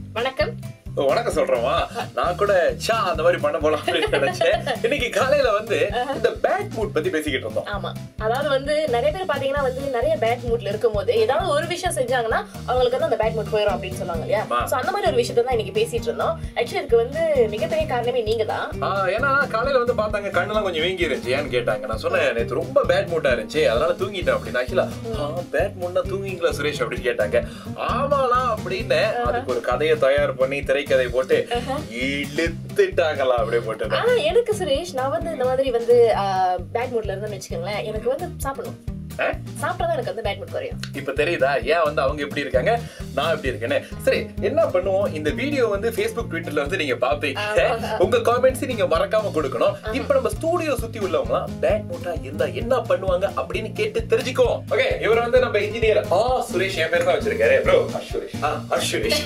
வணக்கம் ஓ, வணக்கம் சொல்றேமா நான் கூட ஷா அந்த மாதிரி பண்ண போலாம் அப்படின்னு நினைச்சேன் இன்னைக்கு காலையில வந்து இந்த பேட் மூட் பத்தி பேசிக்கிட்டு இருந்தோம் ஆமா அதாவது வந்து நிறைய பேர் பாத்தீங்கன்னா வந்து நிறைய பேட் மூட்ல இருக்கும்போது ஏதாவது ஒரு விஷயம் செஞ்சாங்கன்னா அவங்களுக்கு வந்து அந்த பேட் மூட் போயிடும் அப்படின்னு சொல்லுவாங்க இல்லையா ஆமா. சோ அந்த மாதிரி ஒரு விஷயத்தை தான் இன்னைக்கு பேசிட்டு இருந்தோம் ஆக்சுவலி இதுக்கு வந்து மிகப்பெரிய காரணமே நீங்க தான் ஆ, ஏன்னா காலையில வந்து பார்த்தாங்க கண்ணெல்லாம் கொஞ்சம் வீங்கி இருந்துச்சு ஏன்னு கேட்டாங்க நான் சொன்னேன் நேத்து ரொம்ப பேட் மூட்டா இருந்துச்சு அதனால தூங்கிட்டேன் அப்படின்னு ஆக்சுவலா பேட் மூட்னா தூங்கிங்களா சுரேஷ் அப்படின்னு கேட்டாங்க ஆமாலா அப்படின்னு அதுக்கு ஒரு கதையை தயார் பண்ணி திரைக்கதை போட்டு இழுத்துட்டாங்களா அப்படியே போட்டு ஆனா எனக்கு சுரேஷ் நான் வந்து இந்த மாதிரி வந்து பேட் மூட்ல இருந்தேன்னு வச்சுக்கோங்களேன் எனக்கு வந்து சாப்பிடணும் சாப்பிட்டா எனக்கு வந்து பேட் மூட் குறையும் இப்ப தெரியுதா ஏன் வந்து அவங்க எப்படி இருக்காங்க நான் எப்படி இருக்கேன்னு சரி என்ன பண்ணுவோம் இந்த வீடியோ வந்து Facebook ட்விட்டர்ல வந்து நீங்க பாப்பீங்க உங்க காமெண்ட்ஸ் நீங்க மறக்காம கொடுக்கணும் இப்ப நம்ம ஸ்டூடியோ சுத்தி உள்ளவங்க பேட் மூட்டா இருந்தா என்ன பண்ணுவாங்க அப்படின்னு கேட்டு தெரிஞ்சுக்குவோம் ஓகே இவர் வந்து நம்ம இன்ஜினியர் ஆ சுரேஷ் என் பேர் தான் வச்சிருக்காரு ப்ரோ அஸ்வரேஷ் ஆ அஸ்வரேஷ்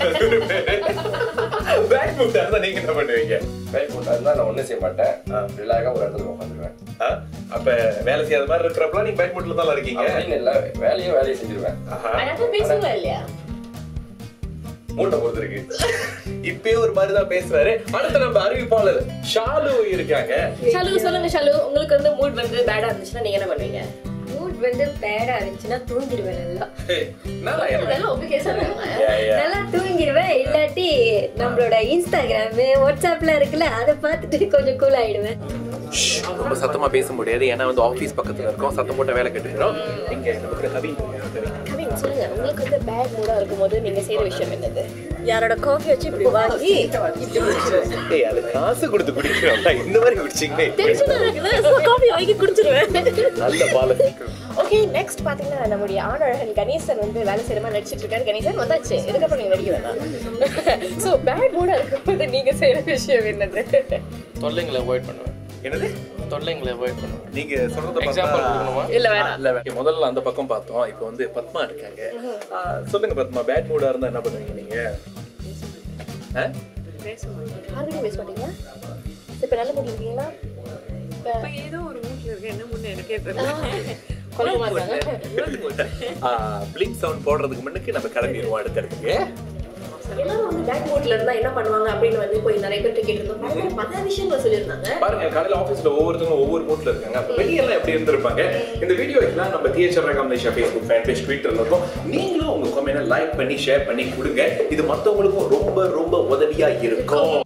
பேட் மூட்டா இருந்தா நீங்க என்ன பண்ணுவீங்க பைக் போட்டா இருந்தா நான் ஒண்ணும் செய்ய மாட்டேன் ரிலாக ஒரு இடத்துல உட்காந்துருவேன் ஆ, அப்ப வேலை செய்யாத மாதிரி இருக்கிறப்பலாம் நீங்க பேட் மூட்ல தான் இருக்கீங்க அப்படின்னு இல்ல வேலையும் வேலையை செஞ்சிருவேன் ஆஹா. அதான் பேசுவீங்களா இல்லையா மூட்டை பொறுத்திருக்கு இப்பயே ஒரு மாதிரி தான் பேசுறாரு அடுத்து நம்ம அறிவிப்பாளர் ஷாலு இருக்காங்க ஷாலு சொல்லுங்க ஷாலு உங்களுக்கு வந்து மூட் வந்து பேடா இருந்துச்சுன்னா நீங்க என்ன பண்ணுவீங்க மூட் வந்து பேடா இருந்துச்சுன்னா தூங்கிடுவேன் நல்லா ஏய், என்னடா என்ன? அதெல்லாம் ஓகே சொல்லுங்க Yeah, yeah. நல்லா தூங்கிடுவேன் இல்லாட்டி நம்மளோட இன்ஸ்டாகிராம் வாட்ஸ்அப்ல இருக்குல்ல அதை பார்த்துட்டு கொஞ்சம் கூல் ஆயிடுவேன் ரொம்ப சத்தமா பேச முடியாது ஏன்னா வந்து ஆபீஸ் பக்கத்துல இருக்கோம் சத்தம் போட்ட வேலை கட்டுக்கிறோம் இங்க இருக்கிற கவி கவின் சொல்லுங்க உங்களுக்கு வந்து பேட் மூடா இருக்கும்போது நீங்க செய்யற விஷயம் என்னது யாரோட காஃபி வச்சு இப்படி வாங்கி இப்படி குடிச்சிருவேன் ஏய் அது காசு கொடுத்து குடிக்கிறோம் இந்த மாதிரி குடிச்சிங்களே டென்ஷனா இருக்குது காஃபி வாங்கி குடிச்சிருவேன் நல்ல பால ஓகே நெக்ஸ்ட் பாத்தீங்கன்னா நம்முடைய ஆணழகன் கணேசன் வந்து வேலை செய்யற மாதிரி நடிச்சிட்டு இருக்காரு கணேசன் வந்தாச்சு இதுக்கப்புறம் நீங்க நடிக்க வேணாம் சோ பேட் மூடா இருக்கும்போது நீங்க செய்யற விஷயம் என்னது தொல்லைங்களை அவாய்ட் பண்ணுவேன் என்னது தொல்லைங்களை அவாய்ட் பண்ணுவேன் நீங்க சொல்றத எக்ஸாம்பிள் பார்த்தா கொடுக்கணுமா இல்ல வேணாம் இல்ல வேணாம். முதல்ல அந்த பக்கம் பார்த்தோம் இப்போ வந்து பத்மா இருக்காங்க ஆ, சொல்லுங்க பத்மா பேட் மூடா இருந்தா என்ன பண்ணுவீங்க நீங்க ஆ? யாருமே பேச மாட்டீங்களா இப்ப நல்ல மூடி இருக்கீங்களா இப்ப ஏதோ ஒரு மூட்ல இருக்கு என்ன முன்ன எனக்கே தெரியல குழப்பமா இருக்காங்க பிளிக் சவுண்ட் போடுறதுக்கு முன்னுக்கு நம்ம கிளம்பிடுவோம் அடுத்த இடத்துக்கு எல்லாரும் வந்து பேக் மூட்ல இருந்தா என்ன பண்ணுவாங்க அப்படின்னு வந்து போய் நிறைய பேர் கேட்டிருந்தோம் நிறைய பேர் பல விஷயங்களை சொல்லியிருந்தாங்க பாருங்க காலையில ஆபீஸ்ல ஒவ்வொருத்தவங்க ஒவ்வொரு மூட்ல இருக்காங்க அப்ப வெளியெல்லாம் எப்படி இருந்திருப்பாங்க இந்த வீடியோ எல்லாம் நம்ம டிஎச்ஆர் ரகம்னேஷா ஃபேஸ்புக் ஃபேன் பேஜ் ட்விட்டர்ல இருக்கும் நீங்களும் உங்க கமெண்ட் லைக் பண்ணி ஷேர் பண்ணி கொடுங்க இது மத்தவங்களுக்கும் ரொம்ப ரொம்ப உதவியா இருக்கும்